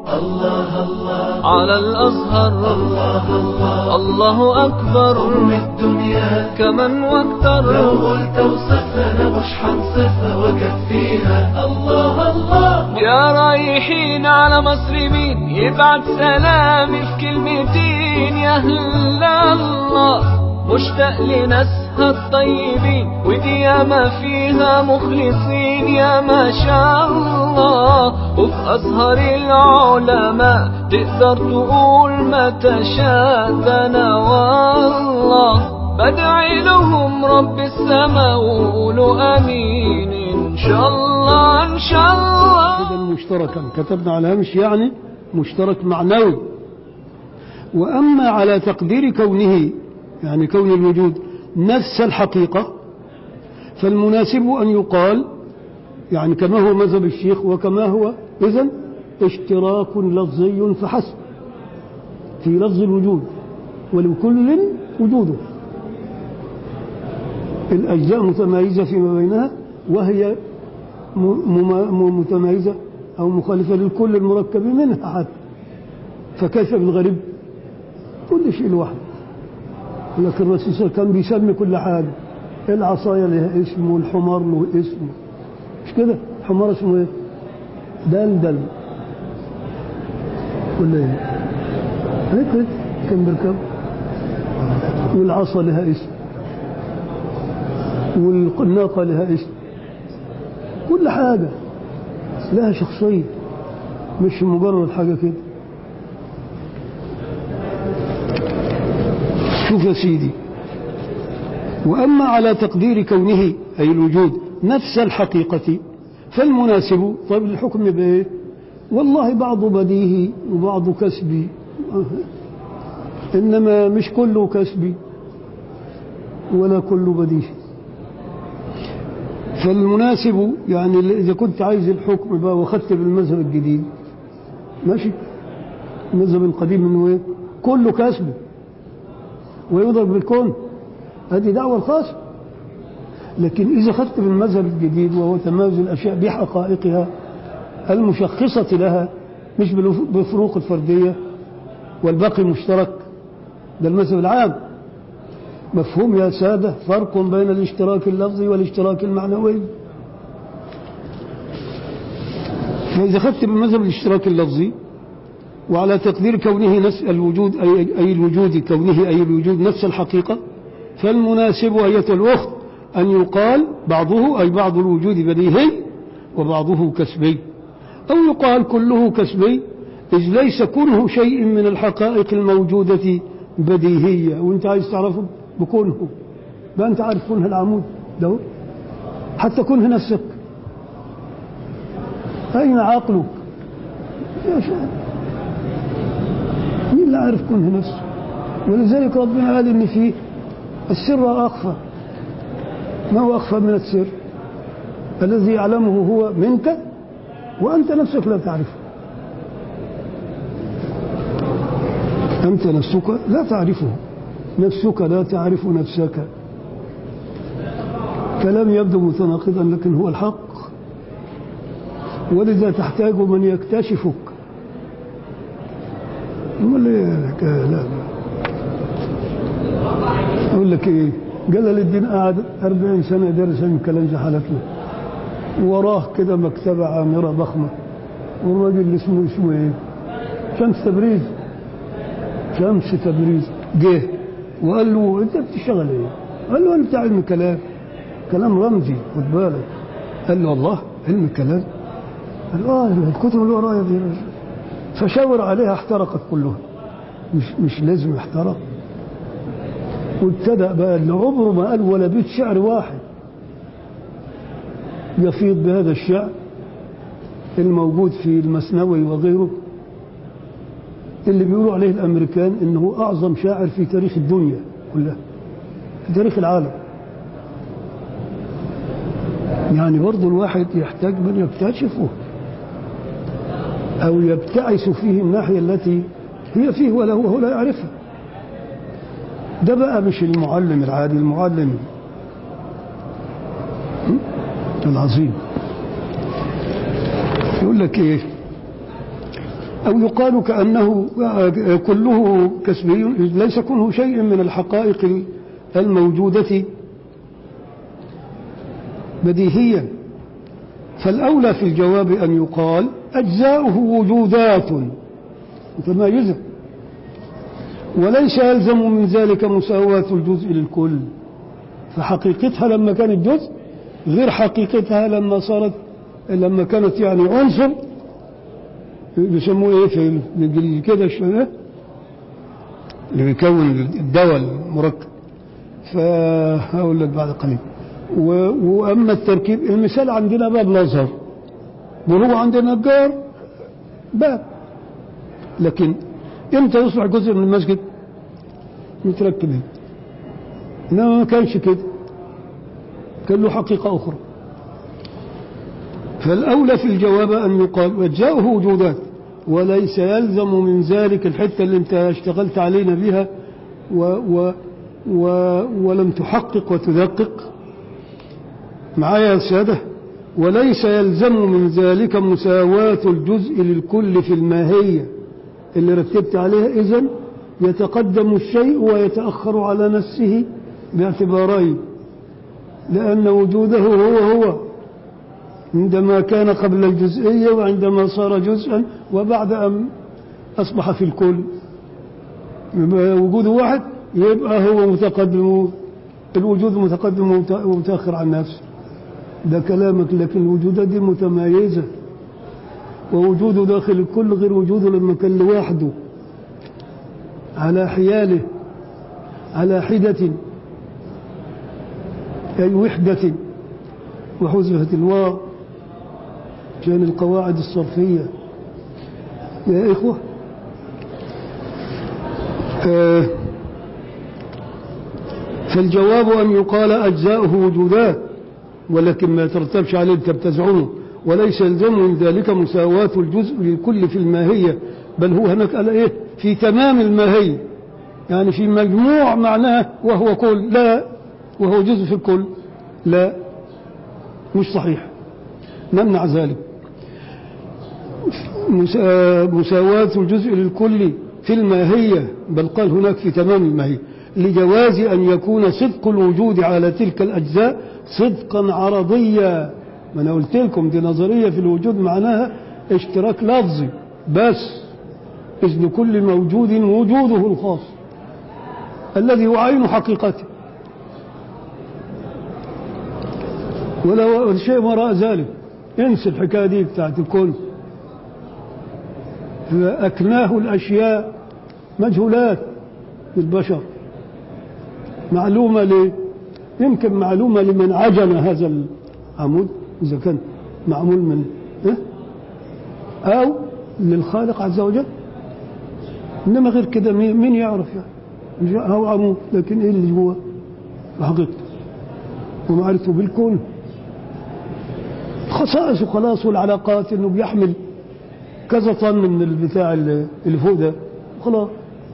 الله الله على الأزهر الله الله الله أكبر أم الدنيا كمن لو واكتر قلت اوصفها انا مش هنصفها واكفيها الله الله يا رايحين على مصر مين يبعت سلامي في كلمتين يا أهل الله مشتاق لناسها الطيبين ودي ياما فيها مخلصين يا ما شاء الله وفي أزهر العلماء تقدر تقول ما تشاء ده أنا والله بدعي لهم رب السما وقولوا امين ان شاء الله ان شاء الله إذا مشتركا كتبنا على هامش يعني مشترك معنوي وأما على تقدير كونه يعني كون الوجود نفس الحقيقة فالمناسب أن يقال يعني كما هو مذهب الشيخ وكما هو إذا اشتراك لفظي فحسب في لفظ الوجود ولكل وجوده الأجزاء متمايزة فيما بينها وهي م- مما- م- متمايزة أو مخالفة للكل المركب منها حتى فكيف بالغريب كل شيء لوحده لكن الرسول صلى الله عليه وسلم كان بيسمي كل حاجة العصاية لها اسم والحمار له اسم مش كده الحمار اسمه ايه دلدل ولا ايه هيك هيك كان بيركب والعصا لها اسم والناقة لها اسم كل حاجة لها شخصية مش مجرد حاجة كده شوف يا سيدي وأما على تقدير كونه أي الوجود نفس الحقيقة فالمناسب طيب الحكم بإيه والله بعض بديهي وبعض كسبي إنما مش كله كسبي ولا كله بديهي فالمناسب يعني إذا كنت عايز الحكم بقى واخدت بالمذهب الجديد ماشي المذهب القديم انه ايه كله كسب ويضرب بالكون هذه دعوة الخاصة لكن إذا أخذت بالمذهب الجديد وهو تمايز الأشياء بحقائقها المشخصة لها مش بالف- بالفروق الفردية والباقي مشترك ده المذهب العام مفهوم يا سادة فرق بين الاشتراك اللفظي والاشتراك المعنوي فإذا أخذت بالمذهب الاشتراك اللفظي وعلى تقدير كونه نفس الوجود أي, أي الوجود كونه أي الوجود نفس الحقيقة فالمناسب أية الأخت أن يقال بعضه أي بعض الوجود بديهي وبعضه كسبي أو يقال كله كسبي إذ ليس كله شيء من الحقائق الموجودة بديهية وانت عايز تعرفه بكونه بقى انت عارف كونه العمود ده حتى كونه نفسك أين عقلك يا شيخ مين اللي عارف كونه نفسه ولذلك ربنا قال ان فيه السر اخفى ما هو اخفى من السر الذي يعلمه هو منك وانت نفسك لا تعرفه انت نفسك لا تعرفه نفسك لا تعرف نفسك كلام يبدو متناقضا لكن هو الحق ولذا تحتاج من يكتشفك امال ايه كلام اقول لك ايه جلال الدين قعد 40 سنه يدرس علم كلام زي حالتنا وراه كده مكتبه عامره ضخمه والراجل اللي اسمه اسمه ايه شمس تبريز شمس تبريز جه وقال له انت بتشتغل ايه؟ قال له انا بتاع علم كلام كلام رمزي خد بالك قال له والله علم كلام قال اه الكتب اللي ورايا دي فشاور عليها احترقت كلها مش مش لازم احترق وابتدأ بقى اللي عمره ما قال ولا بيت شعر واحد يفيض بهذا الشعر الموجود في المسنوي وغيره اللي بيقولوا عليه الامريكان انه اعظم شاعر في تاريخ الدنيا كلها في تاريخ العالم يعني برضه الواحد يحتاج من يكتشفه أو يبتعث فيه الناحية التي هي فيه ولا هو, هو لا يعرفها ده بقى مش المعلم العادي المعلم م? العظيم يقول لك ايه أو يقال كأنه كله كسبي ليس كله شيء من الحقائق الموجودة بديهيا فالأولى في الجواب أن يقال أجزاؤه وجودات متمايزة وليس يلزم من ذلك مساواة الجزء للكل فحقيقتها لما كانت جزء غير حقيقتها لما صارت لما كانت يعني عنصر بيسموه ايه في الانجليزي كده شويه اللي بيكون الدواء المركب فهقول لك بعد قليل و- واما التركيب المثال عندنا باب الازهر بنوع عندنا نجار باب لكن امتى يصبح جزء من المسجد متركب هنا انما ما كانش كده كان له حقيقه اخرى فالأولى في الجواب أن يقال وجاءه وجودات وليس يلزم من ذلك الحتة اللي انت اشتغلت علينا بها و و و ولم تحقق وتدقق معايا يا سادة وليس يلزم من ذلك مساواة الجزء للكل في الماهية اللي رتبت عليها إذن يتقدم الشيء ويتأخر على نفسه باعتبارين لأن وجوده هو هو عندما كان قبل الجزئية وعندما صار جزءا وبعد أن أصبح في الكل يبقى وجوده واحد يبقى هو متقدم الوجود متقدم ومت- ومتأخر عن نفسه ده كلامك لكن الوجودات دي متمايزة ووجوده داخل الكل غير وجوده لما كان لوحده على حياله على حدة أي وحدة وحذفت الواو عشان القواعد الصرفية يا إخوة آه فالجواب أن يقال أجزاؤه وجودات ولكن ما يترتبش عليه انت بتزعمه وليس يلزم من ذلك مساواة الجزء للكل في الماهية بل هو هناك قال ايه في تمام الماهية يعني في مجموع معناه وهو كل لا وهو جزء في الكل لا مش صحيح نمنع ذلك مسا- مساواة الجزء للكل في الماهية بل قال هناك في تمام الماهية لجواز أن يكون صدق الوجود على تلك الأجزاء صدقا عرضيا ما أنا قلت لكم دي نظرية في الوجود معناها اشتراك لفظي بس إذ لكل موجود وجوده الخاص الذي هو عين حقيقته ولا شيء وراء ذلك انسى الحكاية دي بتاعت الكون أكناه الأشياء مجهولات للبشر معلومة ليه يمكن معلومة لمن عجن هذا العمود إذا كان معمول من إيه؟ أو للخالق عز وجل إنما غير كده مين مين يعرف يعني هو عمود لكن إيه اللي جوه حقيقته ومعرفته بالكون خصائص وخلاص والعلاقات انه بيحمل كذا طن من البتاع اللي اللي فوق ده خلاص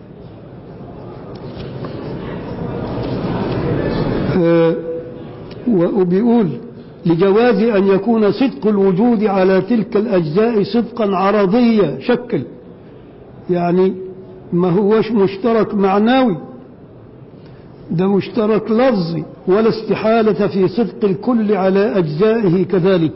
آه، و- وبيقول لجواز أن يكون صدق الوجود على تلك الأجزاء صدقا عرضيا شكل يعني ما هوش مشترك معنوي ده مشترك لفظي ولا استحالة في صدق الكل على أجزائه كذلك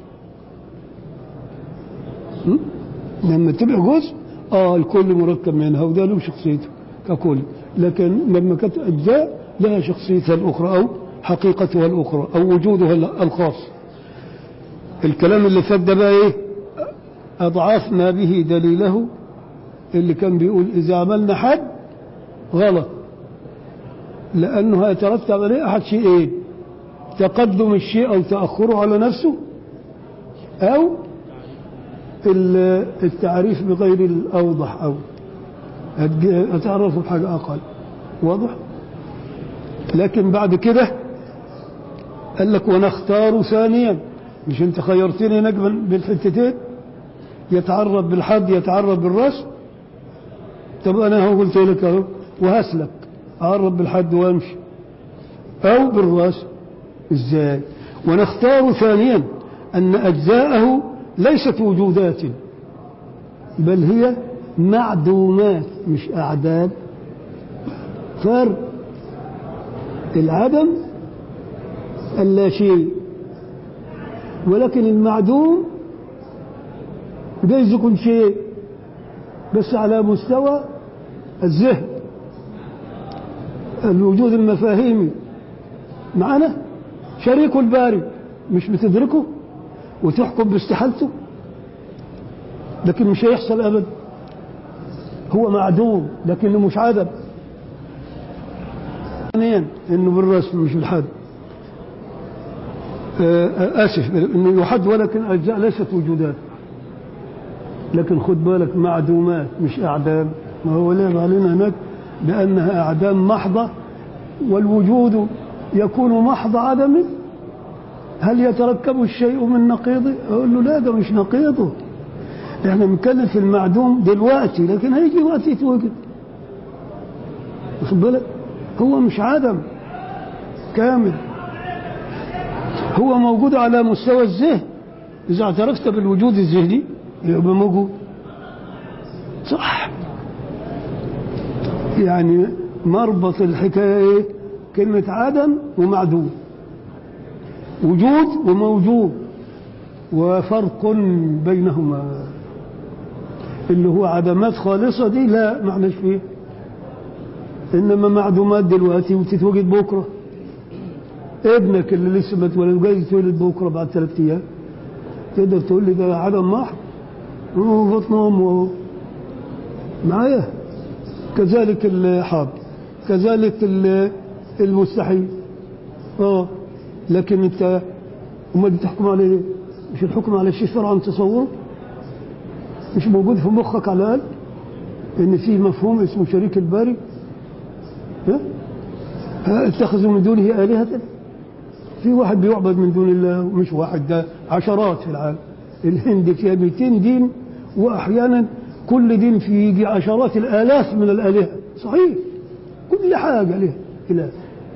م? لما تبقى جزء اه الكل مركب منها وده له شخصيته ككل لكن لما كانت أجزاء لها شخصيتها الأخرى أو حقيقتها الأخرى أو وجودها الخاص الكلام اللي فات ده بقى إيه أضعاف ما به دليله اللي كان بيقول إذا عملنا حد غلط لأنه هيترتب عليه أحد شيئين تقدم الشيء أو تأخره على نفسه أو ال- التعريف بغير الأوضح أو هتج- هتعرفه بحاجة أقل واضح لكن بعد كده قال لك ونختار ثانيا مش انت خيرتني هناك بال- بالحتتين يتعرف بالحد يتعرف بالرسم طب انا هو قلت لك اهو وهسلك اعرف بالحد وامشي او بالرسم ازاي ونختار ثانيا ان اجزاءه ليست وجودات بل هي معدومات مش أعداد فرق العدم اللا شيء ولكن المعدوم جايز يكون شيء بس على مستوى الذهن الوجود المفاهيمي معنا شريك الباري مش بتدركه وتحكم باستحالته لكن مش هيحصل ابدا هو معدوم لكنه مش عدم ثانيا انه بالرسم مش بالحد آه، اسف انه يحد ولكن اجزاء ليست وجودات لكن خد بالك معدومات مش اعدام ما هو ليه علينا هناك بانها اعدام محضه والوجود يكون محض عدم هل يتركب الشيء من نقيضه اقول له لا ده مش نقيضه احنا بنتكلم في المعدوم دلوقتي لكن هيجي وقت يتوجد واخد بالك هو مش عدم كامل هو موجود على مستوى الذهن اذا اعترفت بالوجود الذهني يبقى موجود صح يعني مربط الحكايه ايه كلمه عدم ومعدوم وجود وموجود وفرق بينهما اللي هو عدمات خالصة دي لا معناش فيه إنما معدومات دلوقتي وتتوجد بكرة ابنك اللي لسه ما اتولد جاي يتولد بكرة بعد ثلاث أيام تقدر تقول لي ده عدم محض هو بطن أمه أهو. معايا كذلك الحاضر كذلك ال- المستحيل اه لكن انت امال بتحكم عليه ليه؟ مش الحكم على الشيء شرعا تصوره مش موجود في مخك على الاقل ان في مفهوم اسمه شريك الباري ها؟ ها اتخذوا من دونه الهه في واحد بيعبد من دون الله مش واحد ده عشرات في العالم الهند فيها 200 دين واحيانا كل دين فيه يجي عشرات الالاف من الالهه صحيح كل حاجه لها اله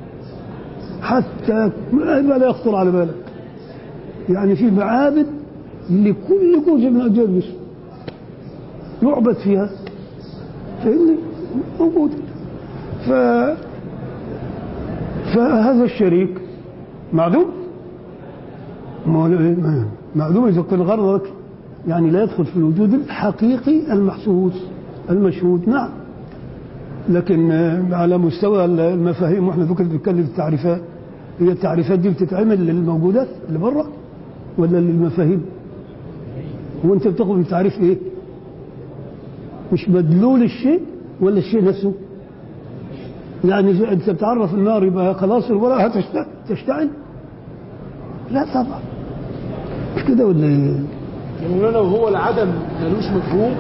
حتى ما لا يخطر على بالك يعني في معابد لكل جزء من اجزاء الجسم يعبد فيها فاهمني موجود ف فهذا الشريك معدوم ما هو ما- معدوم اذا كان غرضك يعني لا يدخل في الوجود الحقيقي المحسوس المشهود نعم لكن آه، على مستوى المفاهيم واحنا ذكر بنتكلم في التعريفات هي التعريفات دي بتتعمل للموجودات اللي بره ولا للمفاهيم هو انت بتاخد من تعريف ايه مش مدلول الشيء ولا الشيء نفسه يعني إذا انت بتعرف النار يبقى خلاص الورقه هتشت- تشتعل لا طبعا مش كده ولا ايه يا مولانا وهو العدم ملوش مفهوم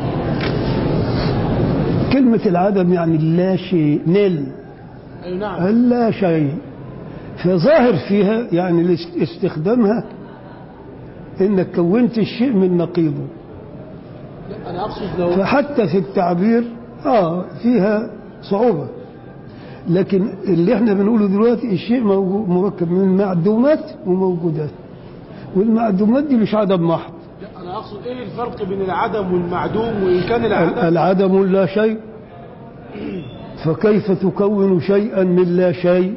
كلمة العدم يعني لا شيء نل اي نعم لا شيء فظاهر فيها يعني الاست- استخدامها انك كونت الشيء من نقيضه لا انا اقصد لو فحتى في التعبير اه فيها صعوبة لكن اللي احنا بنقوله دلوقتي الشيء موجو- مركب من معدومات وموجودات والمعدومات دي مش عدم محض لا انا اقصد ايه الفرق بين العدم والمعدوم وان كان ال- العدم العدم لا شيء فكيف تكون شيئا من لا شيء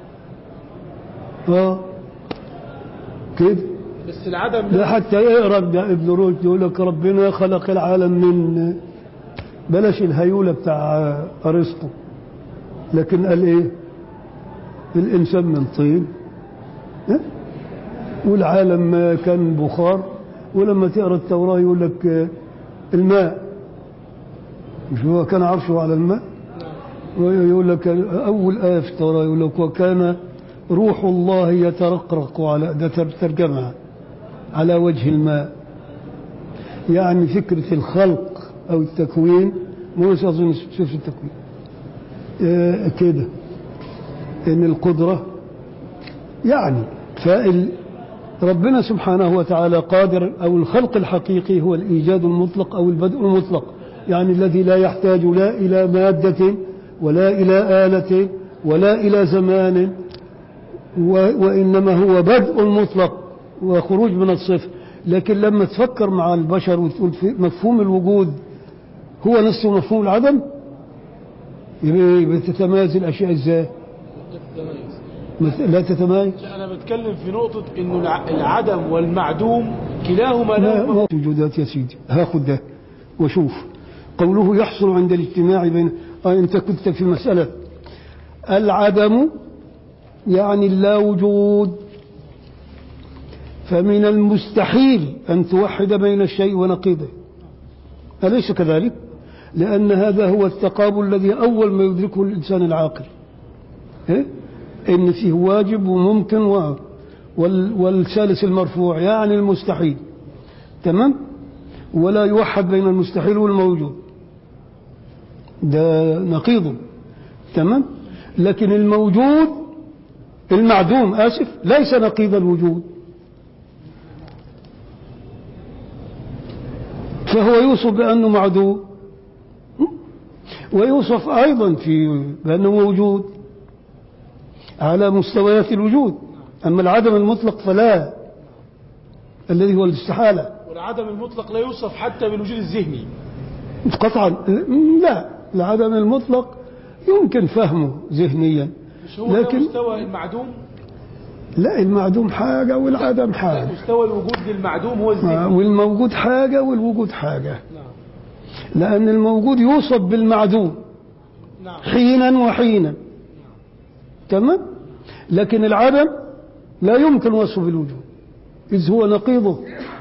اه كده بس العدم ده لا حتى يقرا ده ابن رشد يقول لك ربنا خلق العالم من بلاش الهيولة بتاع ارسطو لكن قال ايه الانسان من طين ها؟ والعالم كان بخار ولما تقرا التوراه يقول لك آه، الماء مش هو كان عرشه على الماء ويقول لك اول ايه في التوراه يقول لك وكان روح الله يترقرق على ده تر- ترجمها على وجه الماء يعني فكرة الخلق أو التكوين مو أظن شوف التكوين آه كده إن القدرة يعني فال ربنا سبحانه وتعالى قادر أو الخلق الحقيقي هو الإيجاد المطلق أو البدء المطلق يعني الذي لا يحتاج لا إلى مادة ولا إلى آلة ولا إلى زمان و- وإنما هو بدء مطلق وخروج من الصفر لكن لما تفكر مع البشر وتقول في مفهوم الوجود هو نفسه مفهوم العدم يبقى يبقى تتمايز الاشياء ازاي؟ مث- لا تتمايز انا بتكلم في نقطة انه الع- العدم والمعدوم كلاهما لا له ما وجودات يا سيدي هاخد ده وشوف قوله يحصل عند الاجتماع بين آه انت كنت في مسألة العدم يعني اللا وجود فمن المستحيل أن توحد بين الشيء ونقيضه أليس كذلك؟ لأن هذا هو التقابل الذي أول ما يدركه الإنسان العاقل إيه؟ إن فيه واجب وممكن و... وال... والثالث المرفوع يعني المستحيل تمام ولا يوحد بين المستحيل والموجود ده نقيضه تمام لكن الموجود المعدوم آسف ليس نقيض الوجود فهو يوصف بأنه معدوم ويوصف أيضا في بأنه موجود على مستويات الوجود أما العدم المطلق فلا الذي هو الاستحالة والعدم المطلق لا يوصف حتى بالوجود الذهني قطعا لا العدم المطلق يمكن فهمه ذهنيا مش هو لكن- ده مستوى المعدوم لا المعدوم حاجة والعدم حاجة مستوى الوجود للمعدوم هو آه، الذهني والموجود حاجة والوجود حاجة نعم لأن الموجود يوصف بالمعدوم نعم حينا وحينا تمام لكن العدم لا يمكن وصفه بالوجود إذ هو نقيضه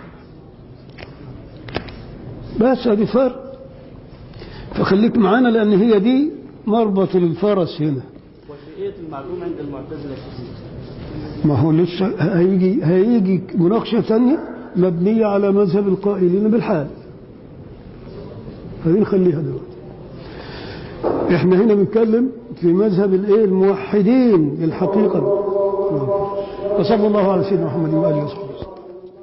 بس هذه فرق فخليك معانا لأن هي دي مربط الفرس هنا وفئية المعلوم عند المعتزلة ما هو لسه هيجي هيجي مناقشة ثانية مبنية على مذهب القائلين بالحال خلينا نخليها دلوقتي احنا هنا بنتكلم في مذهب الايه الموحدين للحقيقة نعم. وصلى الله على سيدنا محمد وآله وصحبه وسلم.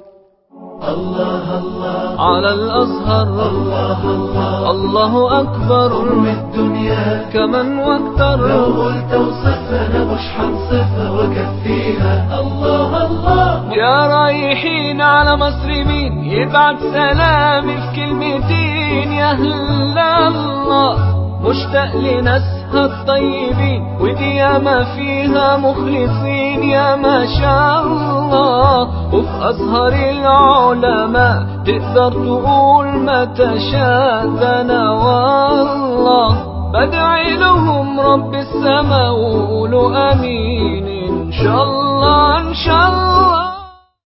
على الأزهر الله أكبر حرم الدنيا كمن لو واكتر قلت وصفنا مش حنصفها وكفيها الله الله يا رايحين على مصر مين يبعت سلامي في كلمتين يا أهل الله مشتاق لناسها الطيبين ودي ياما فيها مخلصين يا ما شاء الله وفي أزهر العلماء تقدر تقول ما تشاء ده أنا والله بدعي لهم رب السما وقولوا امين ان شاء الله ان شاء الله